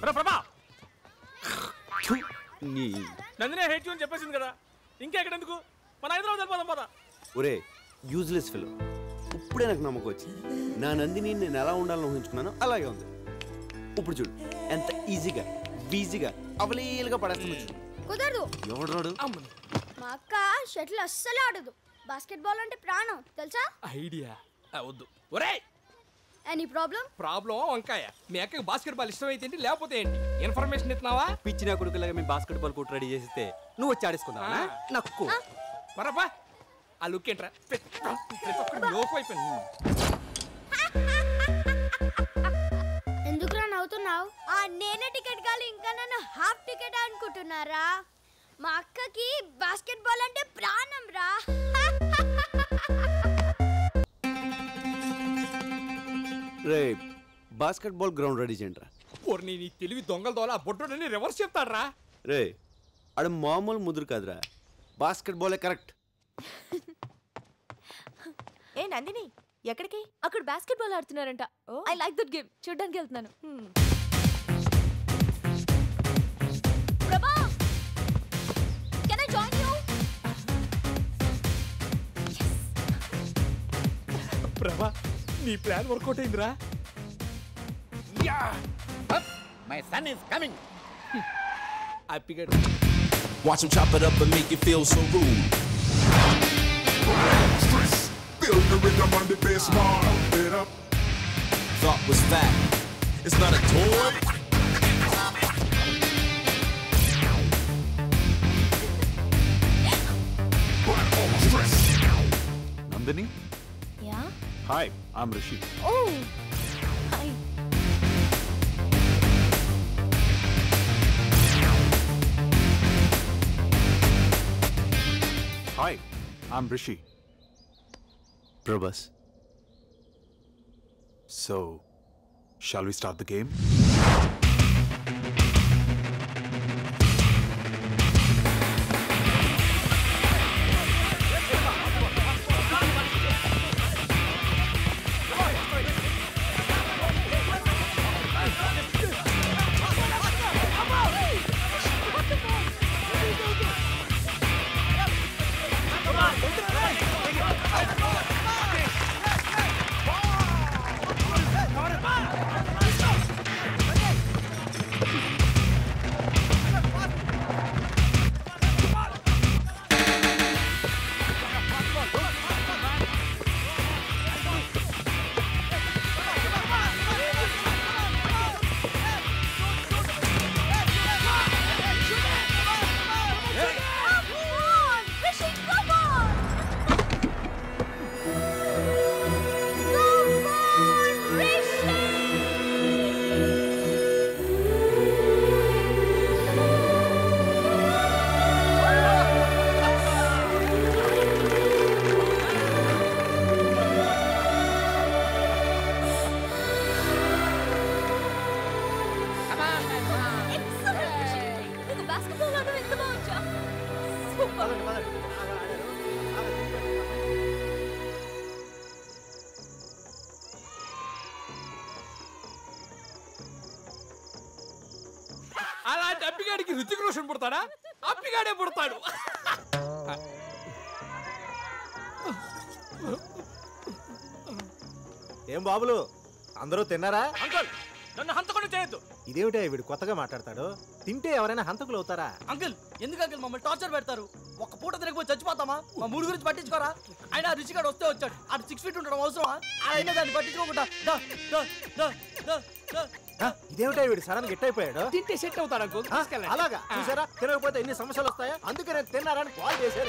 రా ప్రభా థు, నీ నందినే హేట్ అని చెప్పేసింది కదా ఇంకా ఎక్కడెందుకు మన హైదరాబాద్ వెళ్ళిపోదాం పద ఒరే యూజ్లెస్ ఫిల్ ఇప్పుడే నాకు నమ్మకం వచ్చింది నా నందిని నేను ఎలా ఉండాలని ఊహించుకున్నానో అలాగే ఉంది ఇప్పుడు చూడు ఎంత ఈజీగా ఈజీగా అవలీలుగా పడేస్తుంది చూడు. కుదరదు ఎవడు రాడు అమ్మని మా అక్క షటిల్ అస్సలు ఆడదు బాస్కెట్ బాల్ అంటే ప్రాణం తెలుసా ఐడియా వద్దు ఒరే ఎనీ ప్రాబ్లం ప్రాబ్లం వంకాయ మీ అక్కకి బాస్కెట్ బాల్ ఇష్టమైతే ఏంటి లేకపోతే ఏంటి ఇన్ఫర్మేషన్ ఇస్తున్నావా పిచ్చిన కొడుకులాగా మీ బాస్కెట్ బాల్ కోర్టు రెడీ చేసిస్తే నువ్వు వచ్చి ఆడేసుకుందావా నక్కు పరపా ఆ లుక్ ఏంట్రా ప్రతి ప్రతి ఒక్కడు లోపు అయిపోయింది ఎందుకురా నవ్వుతున్నావు ఆ నేనే టికెట్ కాదు ఇంకా నన్ను హాఫ్ టికెట్ అనుకుంటున్నారా మా అక్కకి బాస్కెట్ బాల్ అంటే ప్రాణం రా రే బాస్కెట్ బాల్ గ్రౌండ్ రెడీ చేయండి ఓర్ని నీ తెలివి దొంగల దోల బొట్టుడని రివర్స్ చెప్తాడ్రా రే ఆడ మామూలు ముదురు కాదురా బాస్కెట్ బాలే కరెక్ట్ ఏ నందిని ఎక్కడికి అక్కడ బాస్కెట్ బాల్ ఆడుతున్నారంట ఐ లైక్ దట్ గేమ్ చూడడానికి వెళ్తున్నాను Prabha can I join you Prabha నీ ప్లాన్ వర్కౌట్ అయిందిరా మై సన్ ఇస్ కమింగ్ హ్యాపీగా Watch him chop it up and make you feel so rude. Feel the rhythm on the bass, man. Pump it up. Thought was fat. It's not a toy. Put on stress. Nandini yeah hi I'm Rishi oh hi hi I'm Rishi Prabhas so shall we start the game నీకు basketball ఆడడం ఎంత బాగుంచా super అలాంటి అప్పిగాడికి రుచిక రోషన్ పుడతాడా అప్పిగాడే పుడతాడు ఏం బాబులు అందరూ తిన్నారా uncle నన్ను హంతకుండా చేయొద్దు ఇదేమిటే వీడు కొత్తగా మాట్లాడతాడు తింటే ఎవరైనా హంతకులు అవుతారా అంకుల్ ఎందుకు అంకుల్ మమ్మల్ని టార్చర్ పెడతారు ఒక్క పూట తినకపోతే చచ్చిపోతామా మా మూడు గురించి పట్టించుకోరా ఆయన ఆ రుచిగాడు వస్తే వచ్చాడు ఆడు సిక్స్ ఫీట్ ఉండడం అవసరమా ఆయన దాన్ని పట్టించుకోకుండా దా, దా, దా, దా, దా. ఆ, ఇదేమిటే వీడు సడన్ గిట్ అయిపోయాడు తింటే సెట్ అవుతాడు అంకుల్ ఆ, అలాగా చూసారా తినకపోతే ఎన్ని సమస్యలు వస్తాయా అందుకే నేను తిన్నారని కాల్ చేశారు